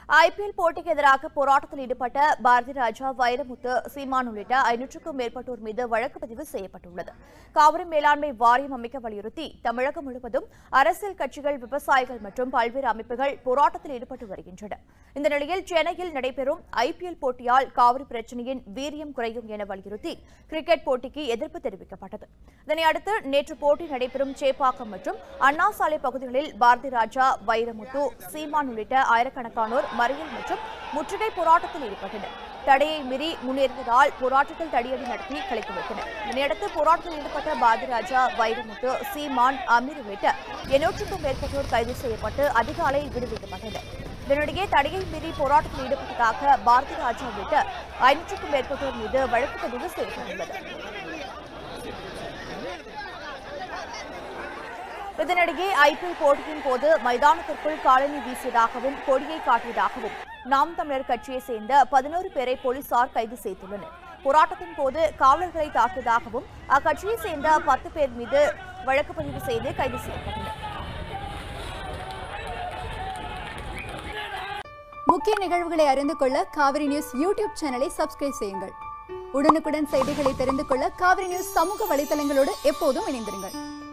IPL போட்டிக்கு எதிராக போராட்டத்தில் ஈடுபட்ட பாரதி ராஜா வைரமுத்து சீமான் உள்ளிட்ட ஐநூற்றுக்கும் மேற்பட்டோர் மீது வழக்கு பதிவு செய்யப்பட்டுள்ளது காவிரி மேலாண்மை வாரியம் அமைக்க வலியுறுத்தி தமிழகம் முழுவதும் அரசியல் கட்சிகள் விவசாயிகள் மற்றும் பல்வேறு அமைப்புகள் போராட்டத்தில் ஈடுபட்டு வருகின்றன இந்த நிலையில் சென்னையில் நடைபெறும் ஐபிஎல் போட்டியால் காவிரி பிரச்சனையின் வீரியம் குறையும் என வலியுறுத்தி கிரிக்கெட் போட்டிக்கு எதிர்ப்பு தெரிவிக்கப்பட்டது இதனையடுத்து நேற்று போட்டி நடைபெறும் சேப்பாக்கம் மற்றும் அண்ணா சாலை பகுதிகளில் பாரதி ராஜா வைரமுத்து சீமான் உள்ளிட்ட ஆயிரக்கணக்கானோர் மறியல் மற்றும் முற்றுகை போராட்டத்தில் ஈடுபட்டனர் தடையை மீறி முன்னேறியதால் போராட்டத்தில் தடியடி நடத்தி கலைத்து வைத்தனர் இதனையடுத்து போராட்டத்தில் ஈடுபட்ட பாரதி ராஜா வைரமுத்து சீமான் அமீர் உள்ளிட்ட எண்ணூற்றுக்கும் மேற்பட்டோர் கைது செய்யப்பட்டு அதிகாலை விடுவிக்கப்பட்டனர் இதனிடையே தடையை மீறி போராட்டத்தில் ஈடுபட்டதாக பாரதி ராஜா உள்ளிட்ட ஐநூற்றுக்கும் மேற்பட்டோர் மீது வழக்கு பதிவு செய்யப்பட்டுள்ளது இதனிடையே ஐபிஎல் போட்டியின் போது மைதானத்திற்குள் காலனி வீசியதாகவும் கொடியை காட்டியதாகவும் நாம் தமிழர் கட்சியை சேர்ந்த பதினோரு பேரை போலீசார் கைது செய்துள்ளனர் போராட்டத்தின் போது காவலர்களை தாக்கியதாகவும் அக்கட்சியை சேர்ந்த பத்து பேர் மீது வழக்கு பதிவு செய்து கைது செய்யப்பட்டனர் முக்கிய நிகழ்வுகளை அறிந்து கொள்ள காவிரி நியூஸ் யூடியூப் சேனலை சப்ஸ்கிரைப் செய்யுங்கள் உடனுக்குடன் செய்திகளை தெரிந்து கொள்ள காவிரி நியூஸ் சமூக வலைதளங்களோடு எப்போதும் இணைந்திருங்கள்